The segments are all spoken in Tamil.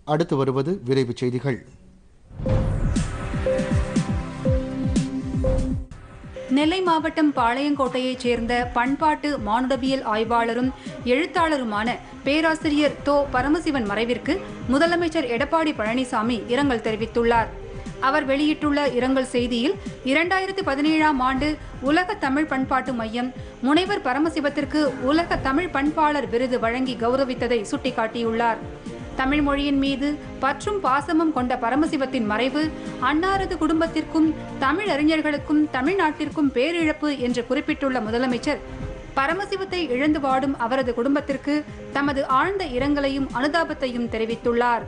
அடுத்து வருவது விரைவுச் செய்திகள் நெல்லை மாவட்டம் பாளையங்கோட்டையைச் சேர்ந்த பண்பாட்டு மானுடவியல் ஆய்வாளரும் எழுத்தாளருமான பேராசிரியர் தோ பரமசிவன் மறைவிற்கு முதலமைச்சர் எடப்பாடி பழனிசாமி இரங்கல் தெரிவித்துள்ளார் அவர் வெளியிட்டுள்ள இரங்கல் செய்தியில் இரண்டாயிரத்து பதினேழாம் ஆண்டு உலக தமிழ் பண்பாட்டு மையம் முனைவர் பரமசிவத்திற்கு உலக தமிழ் பண்பாளர் விருது வழங்கி கௌரவித்ததை சுட்டிக்காட்டியுள்ளார் தமிழ் மொழியின் மீது பற்றும் பாசமும் கொண்ட பரமசிவத்தின் மறைவு அன்னாரது குடும்பத்திற்கும் தமிழ் அறிஞர்களுக்கும் தமிழ்நாட்டிற்கும் பேரிழப்பு என்று குறிப்பிட்டுள்ள முதலமைச்சர் பரமசிவத்தை இழந்து வாடும் அவரது குடும்பத்திற்கு தமது ஆழ்ந்த இரங்கலையும் அனுதாபத்தையும் தெரிவித்துள்ளார்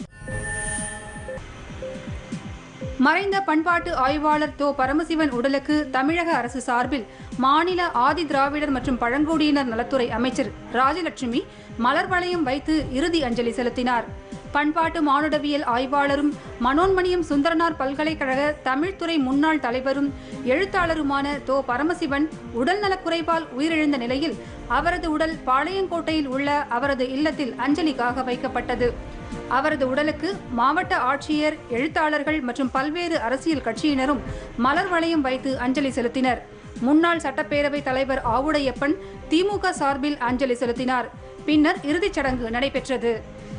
மறைந்த பண்பாட்டு ஆய்வாளர் தோ பரமசிவன் உடலுக்கு தமிழக அரசு சார்பில் மாநில ஆதி திராவிடர் மற்றும் பழங்குடியினர் நலத்துறை அமைச்சர் ராஜலட்சுமி மலர் வளையம் வைத்து இறுதி அஞ்சலி செலுத்தினார் பண்பாட்டு மானுடவியல் ஆய்வாளரும் மனோன்மணியம் சுந்தரனார் பல்கலைக்கழக தமிழ்துறை முன்னாள் தலைவரும் எழுத்தாளருமான தோ பரமசிவன் உடல்நலக் குறைவால் உயிரிழந்த நிலையில் அவரது உடல் பாளையங்கோட்டையில் உள்ள அவரது இல்லத்தில் அஞ்சலிக்காக வைக்கப்பட்டது அவரது உடலுக்கு மாவட்ட ஆட்சியர் எழுத்தாளர்கள் மற்றும் பல்வேறு அரசியல் கட்சியினரும் மலர் வளையம் வைத்து அஞ்சலி செலுத்தினர் முன்னாள் சட்டப்பேரவை தலைவர் ஆவுடையப்பன் திமுக சார்பில் அஞ்சலி செலுத்தினார் பின்னர் இறுதிச் சடங்கு நடைபெற்றது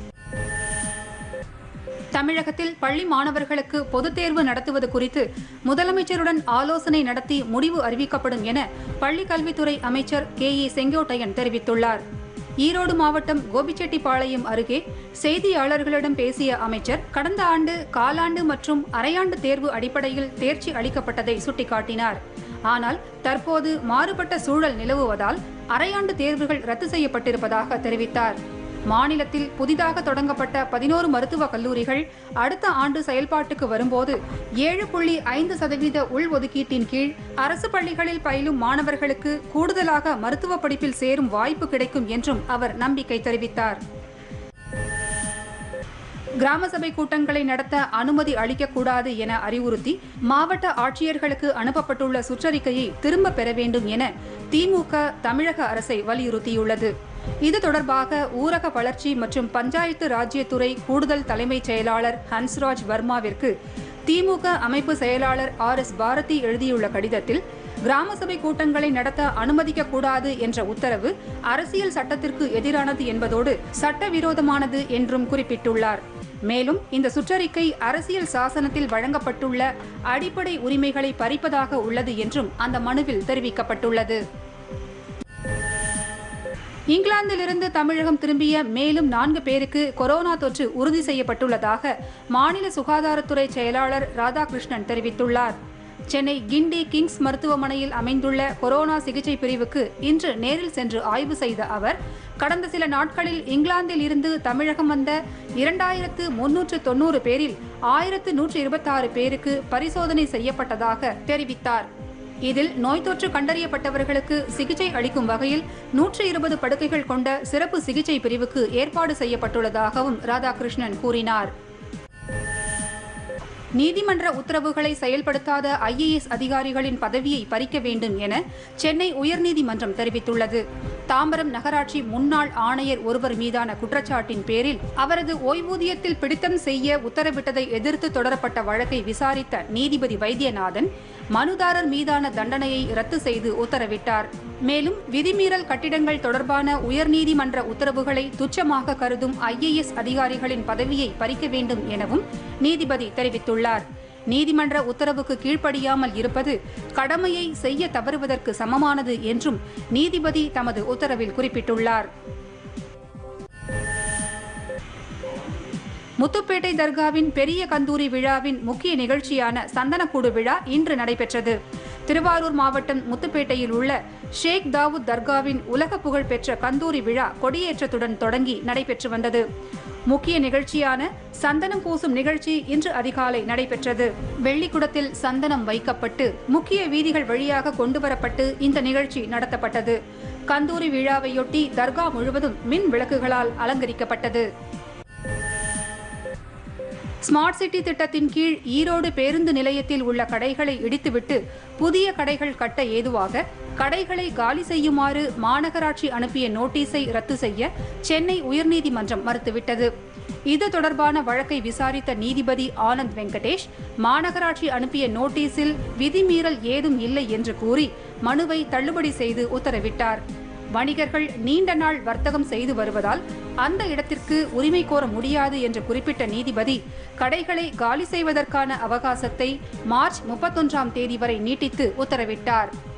தமிழகத்தில் பள்ளி மாணவர்களுக்கு பொதுத் தேர்வு நடத்துவது குறித்து முதலமைச்சருடன் ஆலோசனை நடத்தி முடிவு அறிவிக்கப்படும் என பள்ளிக் கல்வித்துறை அமைச்சர் கே ஏ செங்கோட்டையன் தெரிவித்துள்ளார் ஈரோடு மாவட்டம் கோபிச்செட்டிப்பாளையம் அருகே செய்தியாளர்களிடம் பேசிய அமைச்சர் கடந்த ஆண்டு காலாண்டு மற்றும் அரையாண்டு தேர்வு அடிப்படையில் தேர்ச்சி அளிக்கப்பட்டதை சுட்டிக்காட்டினார் ஆனால் தற்போது மாறுபட்ட சூழல் நிலவுவதால் அரையாண்டு தேர்வுகள் ரத்து செய்யப்பட்டிருப்பதாக தெரிவித்தார் மாநிலத்தில் புதிதாக தொடங்கப்பட்ட பதினோரு மருத்துவக் கல்லூரிகள் அடுத்த ஆண்டு செயல்பாட்டுக்கு வரும்போது ஏழு புள்ளி ஐந்து சதவீத உள்ஒதுக்கீட்டின் கீழ் அரசு பள்ளிகளில் பயிலும் மாணவர்களுக்கு கூடுதலாக மருத்துவ படிப்பில் சேரும் வாய்ப்பு கிடைக்கும் என்றும் அவர் நம்பிக்கை தெரிவித்தார் கிராம சபை கூட்டங்களை நடத்த அனுமதி அளிக்கக்கூடாது என அறிவுறுத்தி மாவட்ட ஆட்சியர்களுக்கு அனுப்பப்பட்டுள்ள சுற்றறிக்கையை திரும்ப பெற வேண்டும் என திமுக தமிழக அரசை வலியுறுத்தியுள்ளது இது தொடர்பாக ஊரக வளர்ச்சி மற்றும் பஞ்சாயத்து ராஜ்யத்துறை கூடுதல் தலைமைச் செயலாளர் ஹன்ஸ்ராஜ் வர்மாவிற்கு திமுக அமைப்பு செயலாளர் ஆர் எஸ் பாரதி எழுதியுள்ள கடிதத்தில் கிராம சபை கூட்டங்களை நடத்த அனுமதிக்க கூடாது என்ற உத்தரவு அரசியல் சட்டத்திற்கு எதிரானது என்பதோடு சட்டவிரோதமானது என்றும் குறிப்பிட்டுள்ளார் மேலும் இந்த சுற்றறிக்கை அரசியல் சாசனத்தில் வழங்கப்பட்டுள்ள அடிப்படை உரிமைகளை பறிப்பதாக உள்ளது என்றும் அந்த மனுவில் தெரிவிக்கப்பட்டுள்ளது இங்கிலாந்திலிருந்து தமிழகம் திரும்பிய மேலும் நான்கு பேருக்கு கொரோனா தொற்று உறுதி செய்யப்பட்டுள்ளதாக மாநில சுகாதாரத்துறை செயலாளர் ராதாகிருஷ்ணன் தெரிவித்துள்ளார் சென்னை கிண்டி கிங்ஸ் மருத்துவமனையில் அமைந்துள்ள கொரோனா சிகிச்சை பிரிவுக்கு இன்று நேரில் சென்று ஆய்வு செய்த அவர் கடந்த சில நாட்களில் இங்கிலாந்தில் இருந்து தமிழகம் வந்த இரண்டாயிரத்து முன்னூற்று தொன்னூறு பேரில் ஆயிரத்து நூற்று இருபத்தாறு பேருக்கு பரிசோதனை செய்யப்பட்டதாக தெரிவித்தார் இதில் நோய் தொற்று கண்டறியப்பட்டவர்களுக்கு சிகிச்சை அளிக்கும் வகையில் நூற்று இருபது படுக்கைகள் கொண்ட சிறப்பு சிகிச்சை பிரிவுக்கு ஏற்பாடு செய்யப்பட்டுள்ளதாகவும் ராதாகிருஷ்ணன் கூறினார் நீதிமன்ற உத்தரவுகளை செயல்படுத்தாத ஐஏஎஸ் அதிகாரிகளின் பதவியை பறிக்க வேண்டும் என சென்னை உயர்நீதிமன்றம் தெரிவித்துள்ளது தாம்பரம் நகராட்சி முன்னாள் ஆணையர் ஒருவர் மீதான குற்றச்சாட்டின் பேரில் அவரது ஓய்வூதியத்தில் பிடித்தம் செய்ய உத்தரவிட்டதை எதிர்த்து தொடரப்பட்ட வழக்கை விசாரித்த நீதிபதி வைத்தியநாதன் மனுதாரர் மீதான தண்டனையை ரத்து செய்து உத்தரவிட்டார் மேலும் விதிமீறல் கட்டிடங்கள் தொடர்பான உயர்நீதிமன்ற உத்தரவுகளை துச்சமாக கருதும் ஐஏஎஸ் அதிகாரிகளின் பதவியை பறிக்க வேண்டும் எனவும் நீதிபதி தெரிவித்துள்ளார் நீதிமன்ற உத்தரவுக்கு கீழ்ப்படியாமல் இருப்பது கடமையை செய்ய தவறுவதற்கு சமமானது என்றும் நீதிபதி தமது உத்தரவில் குறிப்பிட்டுள்ளார் முத்துப்பேட்டை தர்காவின் பெரிய கந்தூரி விழாவின் முக்கிய நிகழ்ச்சியான சந்தனக்கூடு விழா இன்று நடைபெற்றது திருவாரூர் மாவட்டம் முத்துப்பேட்டையில் உள்ள ஷேக் தாவூத் தர்காவின் உலக புகழ் பெற்ற கந்தூரி விழா கொடியேற்றத்துடன் தொடங்கி நடைபெற்று வந்தது முக்கிய நிகழ்ச்சியான சந்தனம் பூசும் நிகழ்ச்சி இன்று அதிகாலை நடைபெற்றது வெள்ளிக்குடத்தில் சந்தனம் வைக்கப்பட்டு முக்கிய வீதிகள் வழியாக கொண்டுவரப்பட்டு இந்த நிகழ்ச்சி நடத்தப்பட்டது கந்தூரி விழாவையொட்டி தர்கா முழுவதும் மின் விளக்குகளால் அலங்கரிக்கப்பட்டது ஸ்மார்ட் சிட்டி திட்டத்தின் கீழ் ஈரோடு பேருந்து நிலையத்தில் உள்ள கடைகளை இடித்துவிட்டு புதிய கடைகள் கட்ட ஏதுவாக கடைகளை காலி செய்யுமாறு மாநகராட்சி அனுப்பிய நோட்டீஸை ரத்து செய்ய சென்னை உயர்நீதிமன்றம் மறுத்துவிட்டது இது தொடர்பான வழக்கை விசாரித்த நீதிபதி ஆனந்த் வெங்கடேஷ் மாநகராட்சி அனுப்பிய நோட்டீஸில் விதிமீறல் ஏதும் இல்லை என்று கூறி மனுவை தள்ளுபடி செய்து உத்தரவிட்டார் வணிகர்கள் நீண்ட நாள் வர்த்தகம் செய்து வருவதால் அந்த இடத்திற்கு உரிமை கோர முடியாது என்று குறிப்பிட்ட நீதிபதி கடைகளை காலி செய்வதற்கான அவகாசத்தை மார்ச் முப்பத்தொன்றாம் தேதி வரை நீட்டித்து உத்தரவிட்டார்